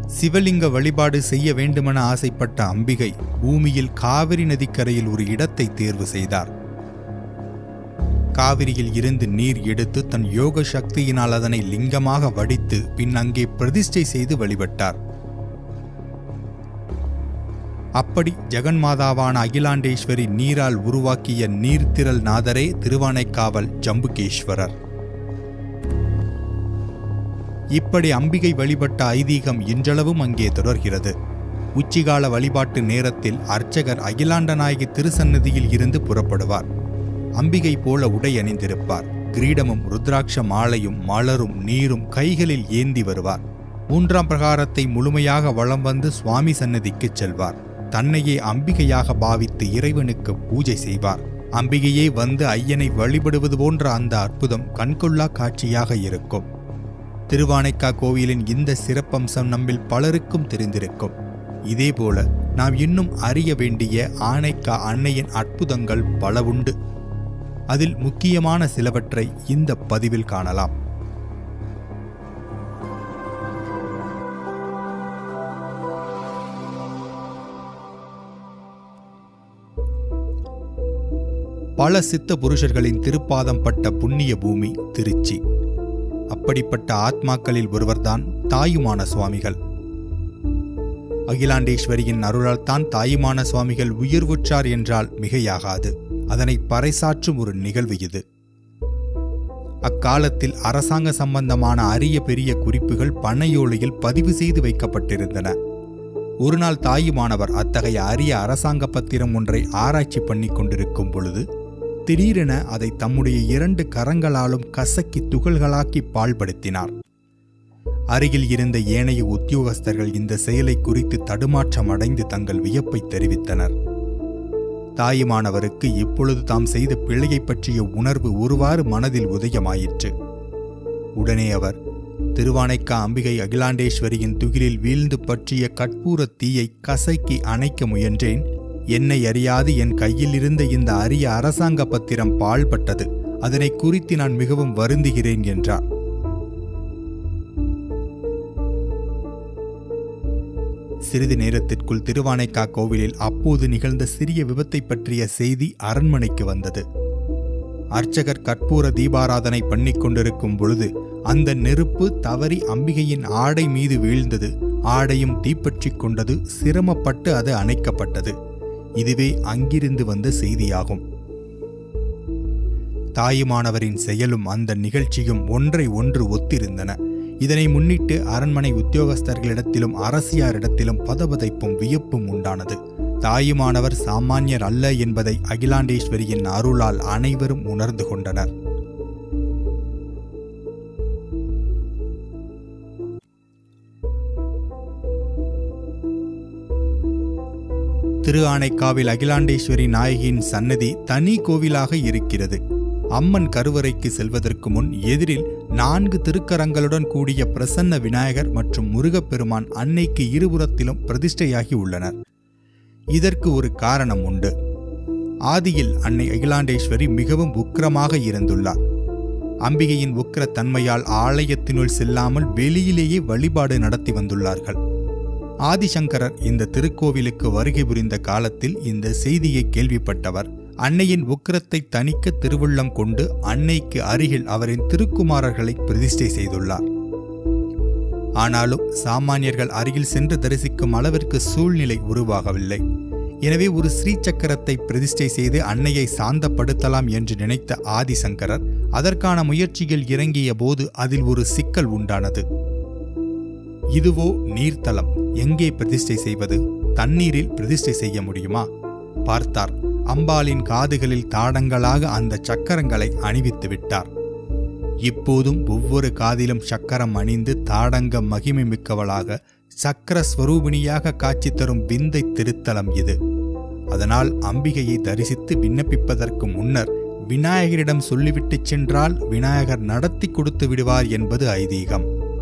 சிவலிங்க வழிபாடு செய்ய வேண்டுமென ஆசைப்பட்ட அம்பிகை பூமியில் காவிரி நதிக்கரையில் ஒரு இடத்தை தேர்வு செய்தார் காவிரியில் இருந்து நீர் எடுத்து தன் யோக சக்தியினால் அதனை லிங்கமாக வடித்து பின் அங்கே பிரதிஷ்டை செய்து வழிபட்டார் அப்படி ஜெகன்மாதாவான அகிலாண்டேஸ்வரி நீரால் உருவாக்கிய நீர்த்திரள் நாதரே திருவானைக்காவல் ஜம்புகேஸ்வரர் இப்படி அம்பிகை வழிபட்ட ஐதீகம் இன்றளவும் அங்கே தொடர்கிறது உச்சிகால வழிபாட்டு நேரத்தில் அர்ச்சகர் அகிலாண்டநாயகி திருசன்னதியில் இருந்து புறப்படுவார் அம்பிகை போல உடை அணிந்திருப்பார் கிரீடமும் ருத்ராட்ச மாலையும் மலரும் நீரும் கைகளில் ஏந்தி வருவார் மூன்றாம் பிரகாரத்தை முழுமையாக வலம் வந்து சுவாமி சன்னதிக்குச் செல்வார் தன்னையே அம்பிகையாக பாவித்து இறைவனுக்கு பூஜை செய்வார் அம்பிகையே வந்து ஐயனை வழிபடுவது போன்ற அந்த அற்புதம் கண்கொள்ளா காட்சியாக இருக்கும் திருவானைக்கா கோவிலின் இந்த சிறப்பம்சம் நம்மில் பலருக்கும் தெரிந்திருக்கும் இதேபோல நாம் இன்னும் அறிய வேண்டிய ஆனைக்கா அன்னையின் அற்புதங்கள் பல உண்டு அதில் முக்கியமான சிலவற்றை இந்த பதிவில் காணலாம் பல சித்த புருஷர்களின் திருப்பாதம் பட்ட புண்ணிய பூமி திருச்சி அப்படிப்பட்ட ஆத்மாக்களில் ஒருவர்தான் தாயுமான சுவாமிகள் அகிலாண்டேஸ்வரியின் அருளால் தான் தாயுமான சுவாமிகள் உயிர்வுற்றார் என்றால் மிகையாகாது அதனை பறைசாற்றும் ஒரு நிகழ்வு இது அக்காலத்தில் அரசாங்க சம்பந்தமான அரிய பெரிய குறிப்புகள் பனையோலையில் பதிவு செய்து வைக்கப்பட்டிருந்தன ஒருநாள் தாயுமானவர் அத்தகைய அரிய அரசாங்க பத்திரம் ஒன்றை ஆராய்ச்சி பண்ணி கொண்டிருக்கும் பொழுது திடீரென அதை தம்முடைய இரண்டு கரங்களாலும் கசக்கி துகள்களாக்கி பாழ்படுத்தினார் அருகில் இருந்த ஏனைய உத்தியோகஸ்தர்கள் இந்த செயலை குறித்து தடுமாற்றம் அடைந்து தங்கள் வியப்பை தெரிவித்தனர் தாயுமானவருக்கு இப்பொழுது தாம் செய்த பிழையைப் பற்றிய உணர்வு ஒருவாறு மனதில் உதயமாயிற்று உடனே அவர் திருவானைக்கா அம்பிகை அகிலாண்டேஸ்வரியின் துகிலில் வீழ்ந்து பற்றிய கற்பூர தீயை கசக்கி அணைக்க முயன்றேன் என்னை அறியாது என் கையில் இருந்த இந்த அரிய அரசாங்க பத்திரம் பாழ்பட்டது அதனை குறித்து நான் மிகவும் வருந்துகிறேன் என்றார் சிறிது நேரத்திற்குள் திருவானைக்கா கோவிலில் அப்போது நிகழ்ந்த சிறிய விபத்தை பற்றிய செய்தி அரண்மனைக்கு வந்தது அர்ச்சகர் கற்பூர தீபாராதனை பண்ணிக் கொண்டிருக்கும் பொழுது அந்த நெருப்பு தவறி அம்பிகையின் ஆடை மீது வீழ்ந்தது ஆடையும் தீப்பற்றிக் கொண்டது சிரமப்பட்டு அது அணைக்கப்பட்டது இதுவே அங்கிருந்து வந்த செய்தியாகும் தாயுமானவரின் செயலும் அந்த நிகழ்ச்சியும் ஒன்றை ஒன்று ஒத்திருந்தன இதனை முன்னிட்டு அரண்மனை உத்தியோகஸ்தர்களிடத்திலும் அரசியாரிடத்திலும் பதபதைப்பும் வியப்பும் உண்டானது தாயுமானவர் சாமானியர் அல்ல என்பதை அகிலாண்டேஸ்வரியின் அருளால் அனைவரும் உணர்ந்து கொண்டனர் திரு ஆனைக்காவில் அகிலாண்டேஸ்வரி நாயகியின் சன்னதி தனி கோவிலாக இருக்கிறது அம்மன் கருவறைக்கு செல்வதற்கு முன் எதிரில் நான்கு திருக்கரங்களுடன் கூடிய பிரசன்ன விநாயகர் மற்றும் முருகப்பெருமான் அன்னைக்கு இருபுறத்திலும் பிரதிஷ்டையாகி உள்ளனர் இதற்கு ஒரு காரணம் உண்டு ஆதியில் அன்னை அகிலாண்டேஸ்வரி மிகவும் உக்கிரமாக இருந்துள்ளார் அம்பிகையின் உக்கிர தன்மையால் ஆலயத்தினுள் செல்லாமல் வெளியிலேயே வழிபாடு நடத்தி வந்துள்ளார்கள் ஆதிசங்கரர் இந்த திருக்கோவிலுக்கு வருகை புரிந்த காலத்தில் இந்த செய்தியை கேள்விப்பட்டவர் அன்னையின் உக்கிரத்தை தணிக்க திருவுள்ளம் கொண்டு அன்னைக்கு அருகில் அவரின் திருக்குமாரர்களை பிரதிஷ்டை செய்துள்ளார் ஆனாலும் சாமானியர்கள் அருகில் சென்று தரிசிக்கும் அளவிற்கு சூழ்நிலை உருவாகவில்லை எனவே ஒரு ஸ்ரீ சக்கரத்தை பிரதிஷ்டை செய்து அன்னையை சாந்தப்படுத்தலாம் என்று நினைத்த ஆதிசங்கரர் அதற்கான முயற்சியில் இறங்கிய போது அதில் ஒரு சிக்கல் உண்டானது இதுவோ நீர்த்தலம் எங்கே பிரதிஷ்டை செய்வது தண்ணீரில் பிரதிஷ்டை செய்ய முடியுமா பார்த்தார் அம்பாளின் காதுகளில் தாடங்களாக அந்த சக்கரங்களை அணிவித்து விட்டார் இப்போதும் ஒவ்வொரு காதிலும் சக்கரம் அணிந்து தாடங்க மகிமை மிக்கவளாக சக்கர ஸ்வரூபிணியாக காட்சி தரும் விந்தை திருத்தலம் இது அதனால் அம்பிகையை தரிசித்து விண்ணப்பிப்பதற்கு முன்னர் விநாயகரிடம் சொல்லிவிட்டுச் சென்றால் விநாயகர் நடத்தி கொடுத்து விடுவார் என்பது ஐதீகம்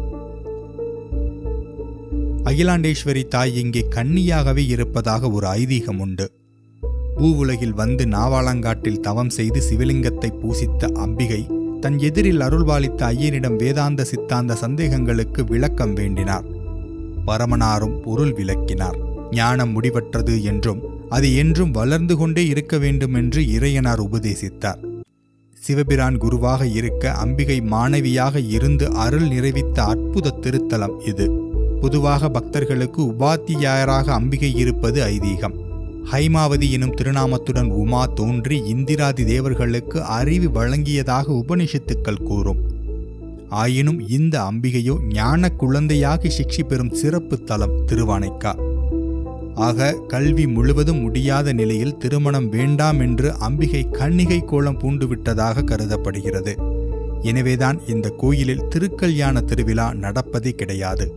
அகிலாண்டேஸ்வரி தாய் இங்கே கன்னியாகவே இருப்பதாக ஒரு ஐதீகம் உண்டு பூவுலகில் வந்து நாவாலங்காட்டில் தவம் செய்து சிவலிங்கத்தை பூசித்த அம்பிகை தன் எதிரில் அருள்பாலித்த ஐயனிடம் வேதாந்த சித்தாந்த சந்தேகங்களுக்கு விளக்கம் வேண்டினார் பரமனாரும் பொருள் விளக்கினார் ஞானம் முடிவற்றது என்றும் அது என்றும் வளர்ந்து கொண்டே இருக்க வேண்டும் என்று இறையனார் உபதேசித்தார் சிவபிரான் குருவாக இருக்க அம்பிகை மாணவியாக இருந்து அருள் நிறைவித்த அற்புத திருத்தலம் இது பொதுவாக பக்தர்களுக்கு உபாத்தியாயராக அம்பிகை இருப்பது ஐதீகம் ஹைமாவதி எனும் திருநாமத்துடன் உமா தோன்றி இந்திராதி தேவர்களுக்கு அறிவு வழங்கியதாக உபனிஷத்துக்கள் கூறும் ஆயினும் இந்த அம்பிகையோ ஞான குழந்தையாக சிக்ஷி பெறும் சிறப்பு தலம் திருவானைக்கா ஆக கல்வி முழுவதும் முடியாத நிலையில் திருமணம் வேண்டாம் என்று அம்பிகை கன்னிகை கோலம் பூண்டுவிட்டதாக கருதப்படுகிறது எனவேதான் இந்த கோயிலில் திருக்கல்யாண திருவிழா நடப்பதே கிடையாது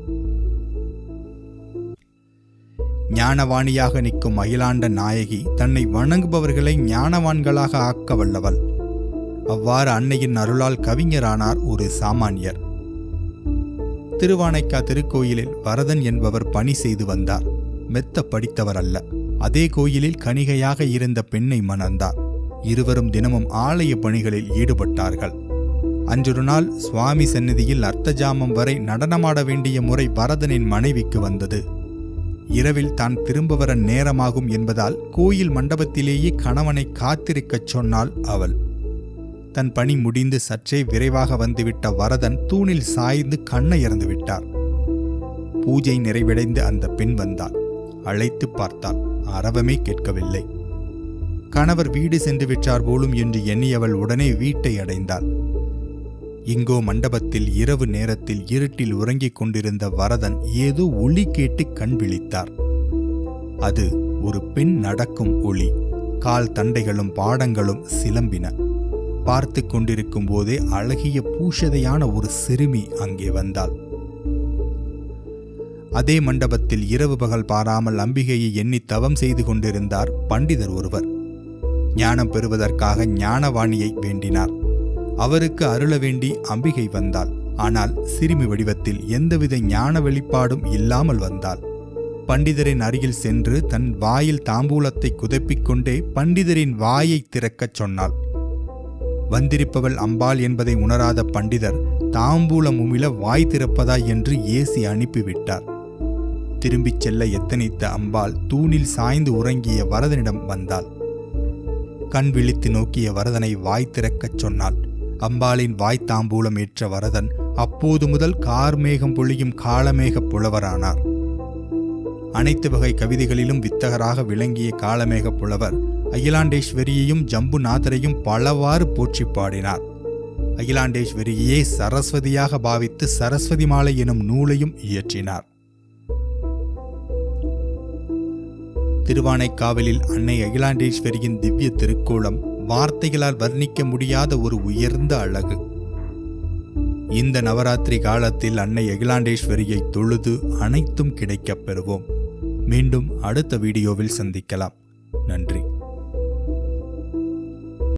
ஞானவாணியாக நிற்கும் அகிலாண்ட நாயகி தன்னை வணங்குபவர்களை ஞானவான்களாக ஆக்க வல்லவள் அவ்வாறு அன்னையின் அருளால் கவிஞரானார் ஒரு சாமானியர் திருவானைக்கா திருக்கோயிலில் வரதன் என்பவர் பணி செய்து வந்தார் மெத்த படித்தவர் அல்ல அதே கோயிலில் கணிகையாக இருந்த பெண்ணை மணந்தார் இருவரும் தினமும் ஆலய பணிகளில் ஈடுபட்டார்கள் அன்றொரு நாள் சுவாமி சந்நிதியில் அர்த்தஜாமம் வரை நடனமாட வேண்டிய முறை வரதனின் மனைவிக்கு வந்தது இரவில் தான் திரும்ப வர நேரமாகும் என்பதால் கோயில் மண்டபத்திலேயே கணவனை காத்திருக்கச் சொன்னாள் அவள் தன் பணி முடிந்து சற்றே விரைவாக வந்துவிட்ட வரதன் தூணில் சாய்ந்து கண்ணை இறந்து விட்டார் பூஜை நிறைவடைந்து அந்த பெண் வந்தாள் அழைத்து பார்த்தாள் அரவமே கேட்கவில்லை கணவர் வீடு சென்று விட்டார் போலும் என்று எண்ணியவள் உடனே வீட்டை அடைந்தாள் இங்கோ மண்டபத்தில் இரவு நேரத்தில் இருட்டில் உறங்கிக் கொண்டிருந்த வரதன் ஏதோ ஒளி கேட்டு கண் விழித்தார் அது ஒரு பெண் நடக்கும் ஒளி கால் தண்டைகளும் பாடங்களும் சிலம்பின பார்த்து கொண்டிருக்கும் போதே அழகிய பூஷதையான ஒரு சிறுமி அங்கே வந்தாள் அதே மண்டபத்தில் இரவு பகல் பாராமல் அம்பிகையை எண்ணி தவம் செய்து கொண்டிருந்தார் பண்டிதர் ஒருவர் ஞானம் பெறுவதற்காக ஞானவாணியை வேண்டினார் அவருக்கு அருள வேண்டி அம்பிகை வந்தாள் ஆனால் சிறுமி வடிவத்தில் எந்தவித ஞான வெளிப்பாடும் இல்லாமல் வந்தாள் பண்டிதரின் அருகில் சென்று தன் வாயில் தாம்பூலத்தை குதப்பிக் கொண்டே பண்டிதரின் வாயை திறக்கச் சொன்னாள் வந்திருப்பவள் அம்பாள் என்பதை உணராத பண்டிதர் தாம்பூலம் உமிழ வாய் திறப்பதா என்று ஏசி அனுப்பிவிட்டார் திரும்பிச் செல்ல எத்தனித்த அம்பாள் தூணில் சாய்ந்து உறங்கிய வரதனிடம் வந்தாள் கண் விழித்து நோக்கிய வரதனை வாய் திறக்கச் சொன்னாள் அம்பாளின் வாய்த்தாம்பூலம் ஏற்ற வரதன் அப்போது முதல் கார்மேகம் பொழியும் காலமேக புலவரானார் அனைத்து வகை கவிதைகளிலும் வித்தகராக விளங்கிய காலமேக புலவர் அகிலாண்டேஸ்வரியையும் ஜம்புநாதரையும் பலவாறு போற்றி பாடினார் அகிலாண்டேஸ்வரியையே சரஸ்வதியாக பாவித்து சரஸ்வதி மாலை எனும் நூலையும் இயற்றினார் திருவானைக்காவலில் அன்னை அகிலாண்டேஸ்வரியின் திவ்ய திருக்கோலம் வார்த்தைகளால் வர்ணிக்க முடியாத ஒரு உயர்ந்த அழகு இந்த நவராத்திரி காலத்தில் அன்னை அகிலாண்டேஸ்வரியை தொழுது அனைத்தும் கிடைக்கப் பெறுவோம் மீண்டும் அடுத்த வீடியோவில் சந்திக்கலாம் நன்றி